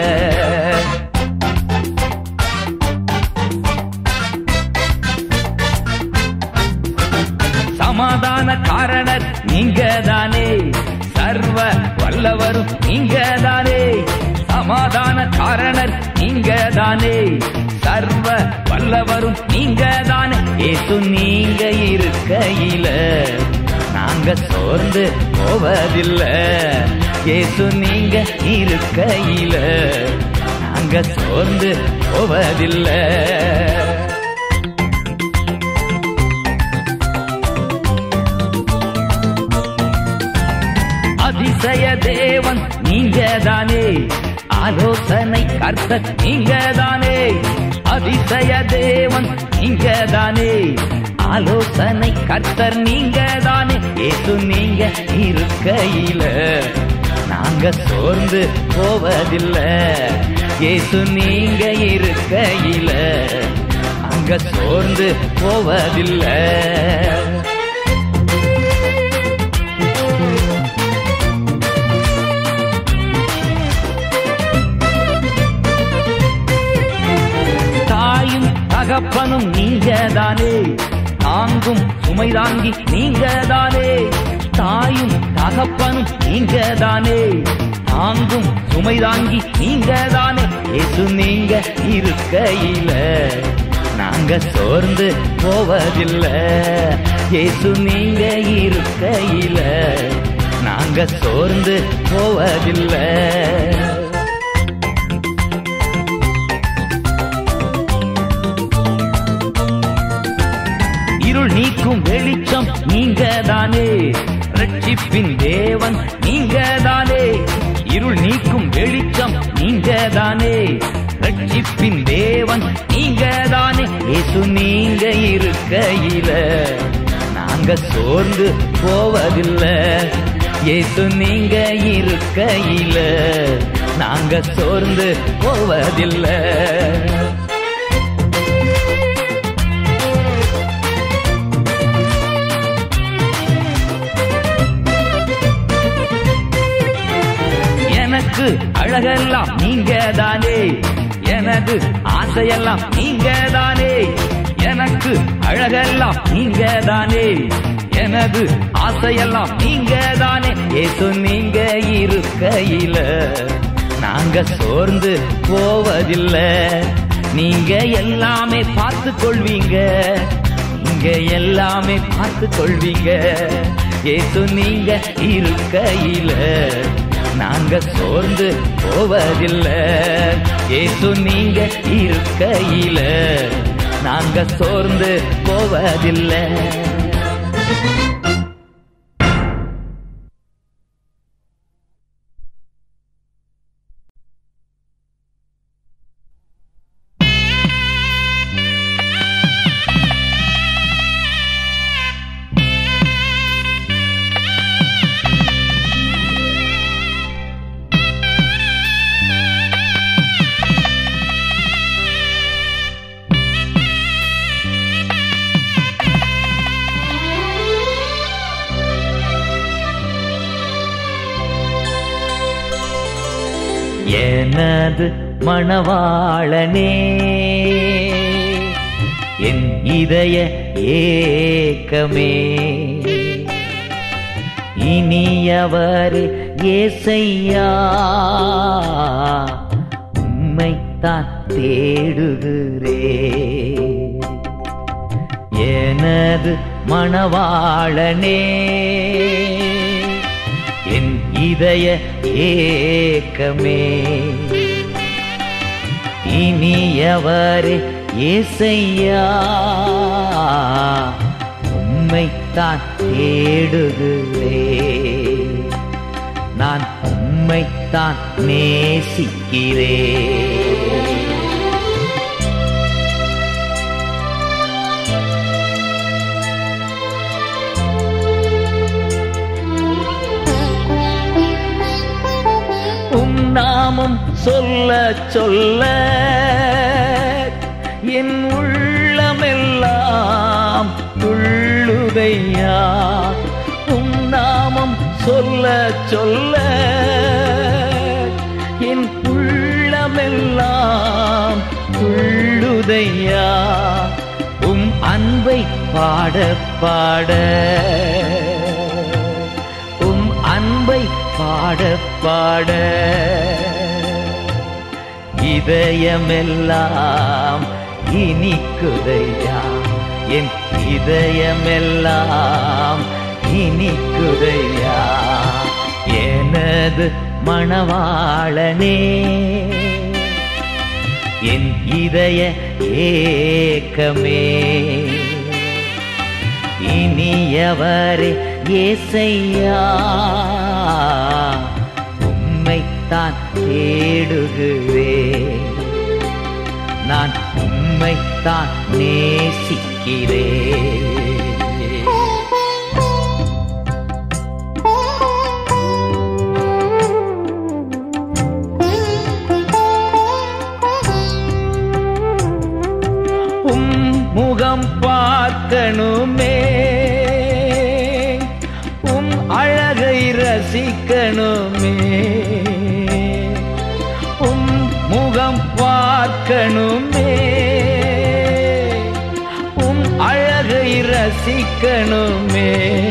சமாதான காரணர் நீங்க தானே சர்வ வல்லவரும் நீங்க தானே சமாதான காரணர் நீங்க தானே சர்வ வல்லவரும் நீங்க தானே ஏசு நீங்க இருக்கையில நாங்க சோர்ந்து போவதில்லை இயேசு நீங்க இருக்கையில நாங்க சோர்ந்து போவதில்லை அதிசய தேவன் நீங்க தானே ஆலோசனை கர்த்த நீங்க தானே அதிசய தேவன் நீங்க தானே ஆலோசனை கர்த்தர் நீங்க தானே ஏசு நீங்க இருக்கையில நாங்க சோர்ந்து போவதில்லை ஏசு நீங்க இருக்கையில நாங்க சோர்ந்து போவதில்லை தாயும் தகப்பனும் நீங்க தானே தாங்கும் சுமை தாங்கி நீங்க தானே தாயும் தகப்பனும் நீங்க தானே தாங்கும் சுமை தாங்கி நீங்க தானே ஏசு நீங்க இருக்கையில நாங்க சோர்ந்து போவதில்லை ஏசு நீங்க இருக்கையில நாங்க சோர்ந்து போவதில்லை இருள் நீக்கும் வெளிச்சம் நீங்க தானே ரட்சிப்பின் தேவன் நீங்க தானே இருள் நீக்கும் வெளிச்சம் நீங்க தானே ரட்சிப்பின் தேவன் நீங்க தானே இயேசு நீங்க இருக்கையில நாங்க சோர்ந்து போவதில்லை இயேசு நீங்க இருக்கையில நாங்க சோர்ந்து போவதில்லை எனக்கு அழகெல்லாம் நீங்க தானே எனது ஆசையெல்லாம் நீங்க தானே எனக்கு அழகெல்லாம் நீங்க தானே எனது ஆசையெல்லாம் நீங்க தானே ஏசு நீங்க இருக்கையில நாங்க சோர்ந்து போவதில்லை நீங்க எல்லாமே பார்த்து கொள்வீங்க நீங்க எல்லாமே பார்த்து கொள்வீங்க ஏசு நீங்க இருக்கையில நாங்க சோர்ந்து போவதில்லை ஏசு நீங்க இருக்கையில நாங்க சோர்ந்து போவதில்லை எனது மணவாளனே என் இதய ஏக்கமே இனியவரே ஏசையா உம்மைத்தான் தேடுகிறே எனது மணவாளனே என் இதய ஏக்கமே இனியவரே ஏசையா உம்மைத்தான் தேடுகிறே நான் உம்மைத்தான் நேசிக்கிறேன் உம் நாமம் சொல்ல சொல்ல என் உள்ளமெல்லாம் துள்ளுதையா உம் நாமம் சொல்ல சொல்ல என் உள்ளமெல்லாம் துள்ளுதையா உம் அன்பை பாட பாட உம் அன்பை பாட பாட இதயமெல்லாம் இனிக்குதையா என் இதயமெல்லாம் இனிக்குதையா எனது மணவாளனே என் இதய ஏக்கமே இனியவரே ஏசையா உம்மைத்தான் தேடுகிறேன் நான் உம்மைத்தான் நேசிக்கிறேன் உம் முகம் பார்க்கணுமே உம் அழகை ரசிக்கணுமே உம் முகம் பார்க்கணுமே உம் அழகை ரசிக்கணுமே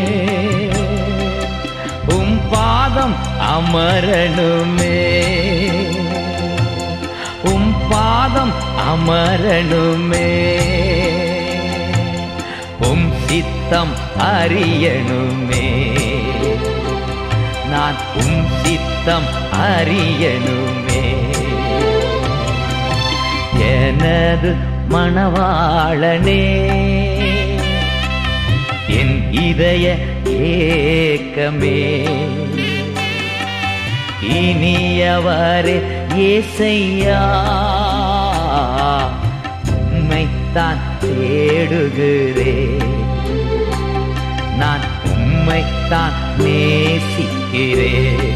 உம் பாதம் அமரணுமே உம் பாதம் அமரணுமே உம் சித்தம் அறியணுமே நான் உம் சித்தம் அறியணுமே எனது மணவாளனே என் இதய ஏக்கமே இனியவரே ஏசையா உம்மைத்தான் தேடுகிறேன் நான் உம்மைத்தான் நேசிக்கிறேன்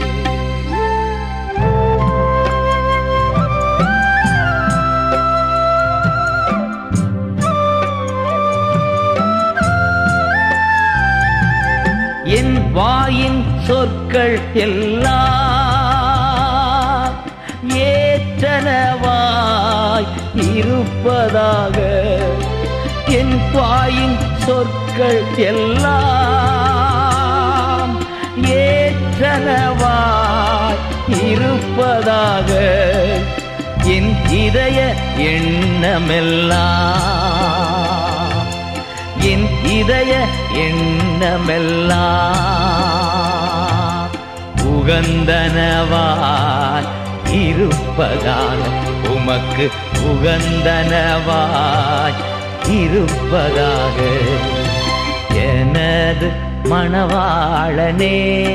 என் வாயின் சொற்கள் எல்லாம் ஏற்றனவாய் இருப்பதாக என் வாயின் சொற்கள் எல்லாம் ஏற்றனவாய் இருப்பதாக என் இதய எண்ணமெல்லாம் என் இதய எண்ணமெல்லாம் உகந்தனவாய் இருப்பதாக உமக்கு உகந்தனவாய் இருப்பதாக எனது மணவாளனே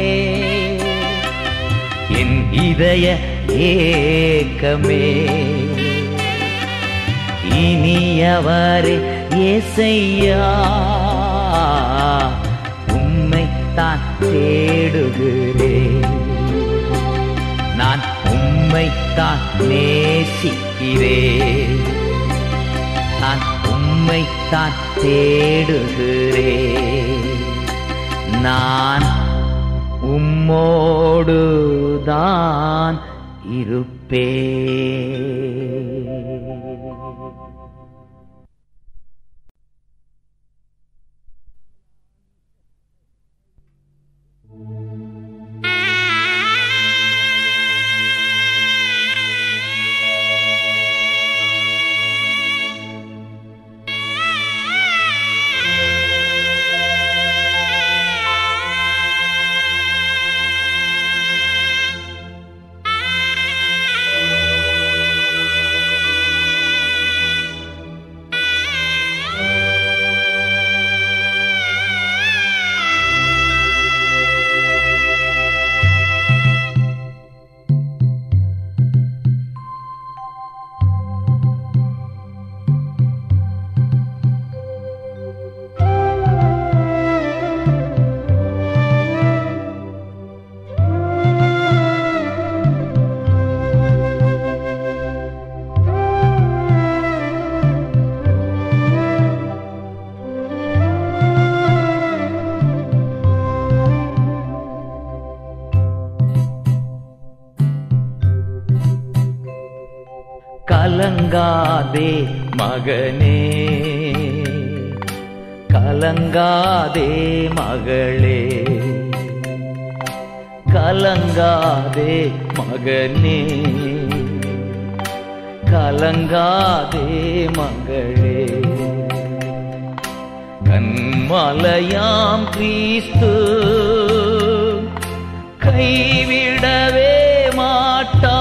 என் இதய ஏக்கமே இனியவரே ஏசையா உம்மைத்தான் தேடுகிறேன் நான் உம்மைத்தான் நேசிக்கிறேன் நான் உம்மைத்தான் தேடுகிறேன் நான் உம்மோடுதான் இருப்பேன் கலங்காதே மகனே கலங்காதே மகளே கலங்காதே மகனே கலங்காதே மகளே கண்மலையாம் கிறிஸ்து கைவிடவே மாட்டா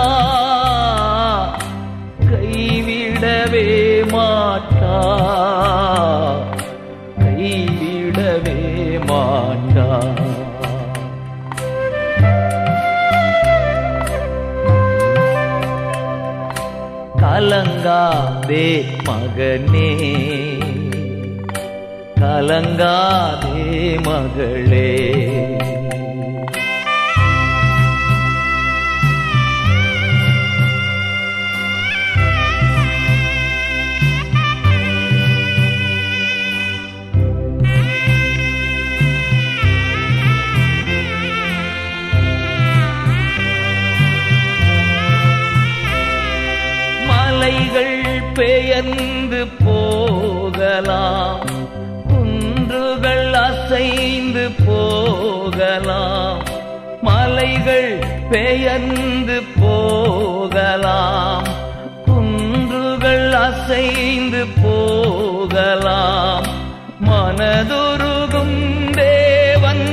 கைவிடவே மாட்டா கைவிடவே மாட்டா கலங்காதே மகனே கலங்காதே மகளே மலைகள் பெயர்ந்து போகலாம் குன்றுகள் அசைந்து போகலாம் மலைகள் பெயர்ந்து போகலாம் குன்றுகள் அசைந்து போகலாம் மனதுருகும் தேவன்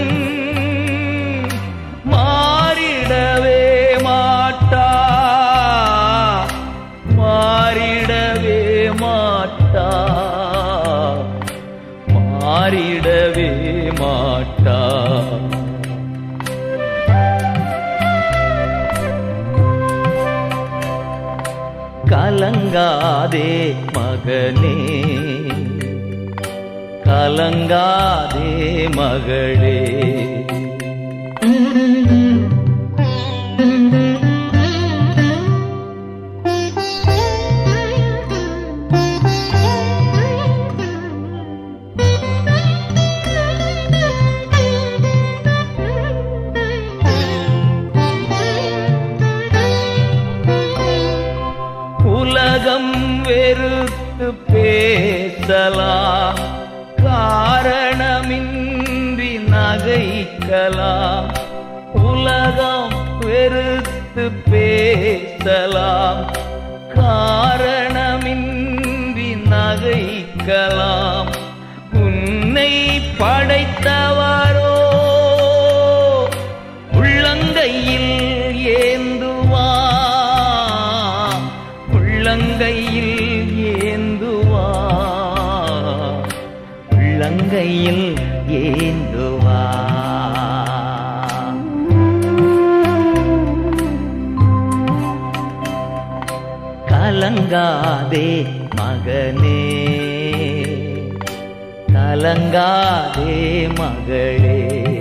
மாறிடவே மாட்டா மாறிடவே மாட்டா மாறிடவே மாட்டா கலங்காதே மகனே கலங்காதே மகளே உலகம் வெறுத்து பேசலாம் காரணமின்றி நகைக்கலாம் உலகம் வெறுத்து பேசலாம் காரணமின்றி நகைக்கலாம் உன்னை படைத்தவரோ உள்ளங்கையில் ஏந்துவா உள்ளங்கையில் ஏந்துவா உள்ளங்கையில் ஏந்துவா கலங்காதே மகனே கலங்காதே மகளே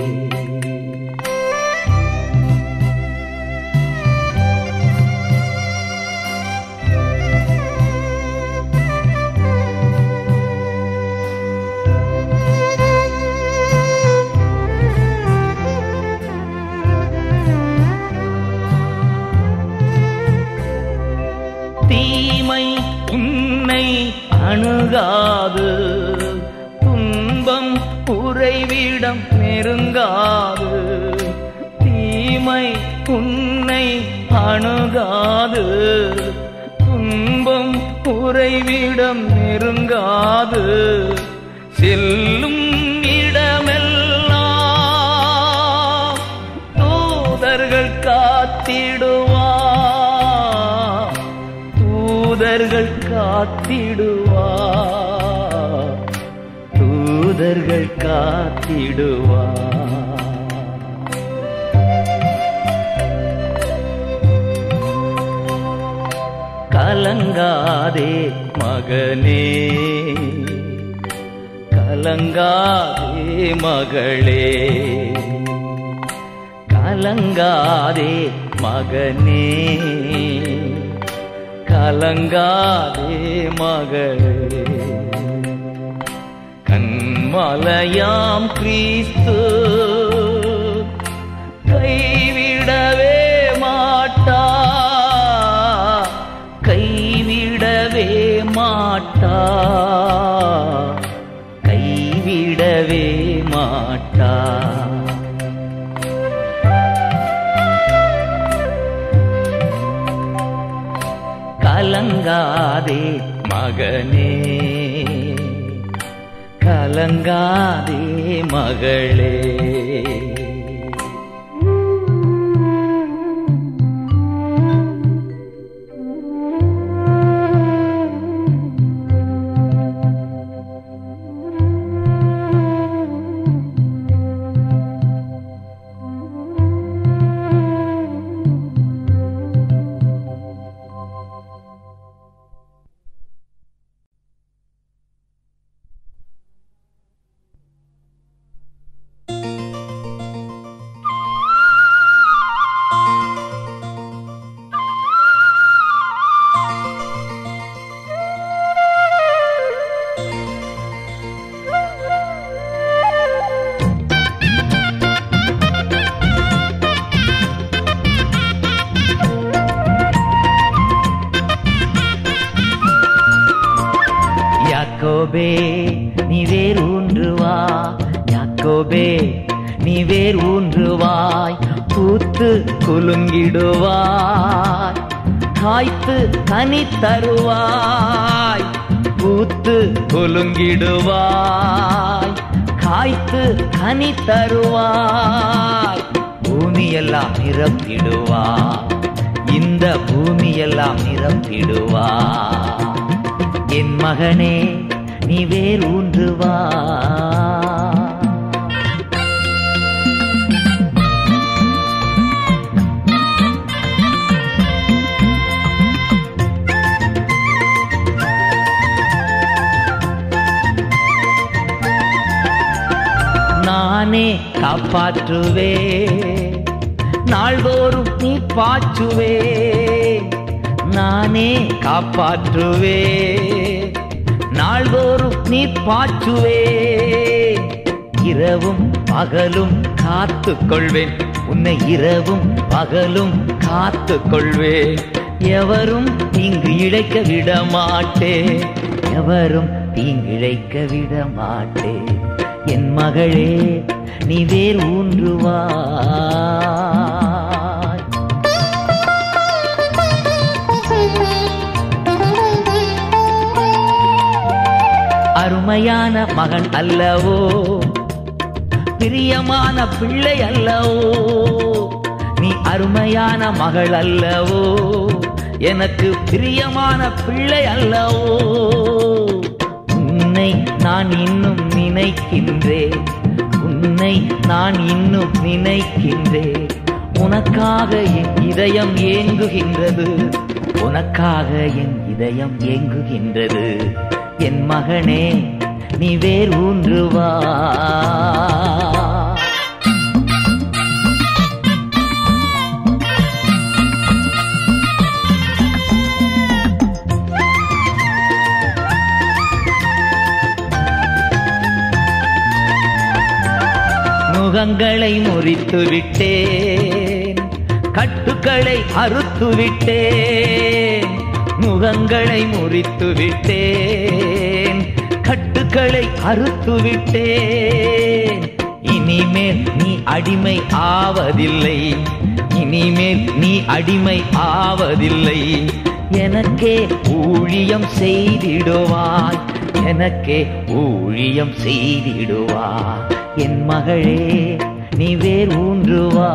தீமை உன்னை அணுகாது துன்பம் உறைவிடம் நெருங்காது தீமை உன்னை அணுகாது துன்பம் உறைவிடம் நெருங்காது செல்லும் இடமெல்லாம் தூதர்கள் காத்திடுவா தூதர்கள் காத்திடுவா தூதர்கள் காத்திடுவா கலங்காதே மகனே கலங்காதே மகளே கலங்காதே மகனே கலங்காதே மகளே கண்மலையாம் கிறிஸ்து கைவிடவே மாட்டா கைவிடவே மாட்டா கைவிடவே மாட்டா கலங்காதே மகனே கலங்காதே மகளே யாக்கோபே நீ வேர் ஊன்றுவா யாக்கோபே நீ வேர் ஊன்றுவாய் பூத்து குலுங்கிடுவாய் காய்த்து கனி தருவாய் பூத்து குலுங்கிடுவாய் காய்த்து கனி தருவாய் பூமியெல்லாம் நிரப்பிடுவாய் இந்த பூமியெல்லாம் நிரப்பிடுவாய் என் மகனே நீ வேர் ஊன்றுவா நானே காப்பாற்றுவே நாள்தோறும் நீ பாச்சுவே நானே காப்பாற்றுவே நாள்தோறும் நீ பாச்சுவே இரவும் பகலும் காத்து கொள்வேன் உன்னை இரவும் பகலும் காத்து கொள்வேன் எவரும் தீங்கு இழைக்க விட மாட்டேன் எவரும் தீங்கிழைக்க விட மாட்டேன் என் மகளே நீ வேர் ஊன்றுவாய் அருமையான மகன் அல்லவோ பிரியமான பிள்ளை அல்லவோ நீ அருமையான மகள் அல்லவோ எனக்கு பிரியமான பிள்ளை அல்லவோ உன்னை நான் இன்னும் நினைக்கின்றேன் உன்னை நான் இன்னும் நினைக்கின்றேன் உனக்காக என் இதயம் ஏங்குகின்றது உனக்காக என் இதயம் ஏங்குகின்றது என் மகனே நீ வேர் ஊன்றுவா முகங்களை முறித்து விட்டேன் கட்டுக்களை அறுத்து விட்டேன் முகங்களை முறித்து விட்டேன் கட்டுக்களை அறுத்து விட்டேன் இனிமேல் நீ அடிமை ஆவதில்லை இனிமேல் நீ அடிமை ஆவதில்லை எனக்கே ஊழியம் செய்திடுவாய் எனக்கே ஊழியம் செய்திடுவாய் என் மகளே நீ வேர் ஊன்றுவா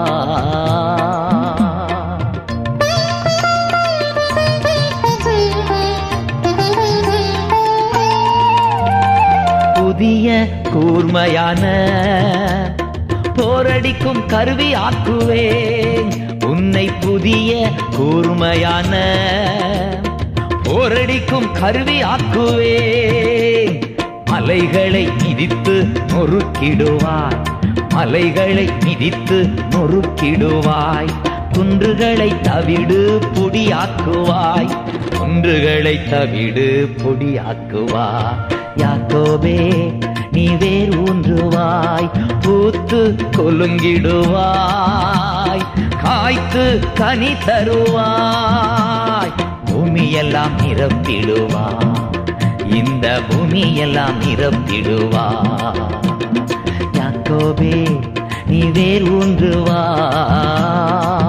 புதிய கூர்மையான போரடிக்கும் கருவி ஆக்குவேன் உன்னை புதிய கூர்மையான போரடிக்கும் கருவி ஆக்குவேன் மலைகளை மிதித்து நொறுக்கிடுவாய் மலைகளை மிதித்து நொறுக்கிடுவாய் குன்றுகளை தவிடு பொடியாக்குவாய் குன்றுகளை தவிடு பொடியாக்குவாய் யாக்கோபே நீ வேர் ஊன்றுவாய் பூத்து கொலுங்கிடுவாய் காய்த்து கனி தருவாய் பூமியெல்லாம் நிரப்பிடுவாய் இந்த பூமியெல்லாம் நிரப்பிடுவாய் யாக்கோபே நீ வேர் ஊன்றுவாய்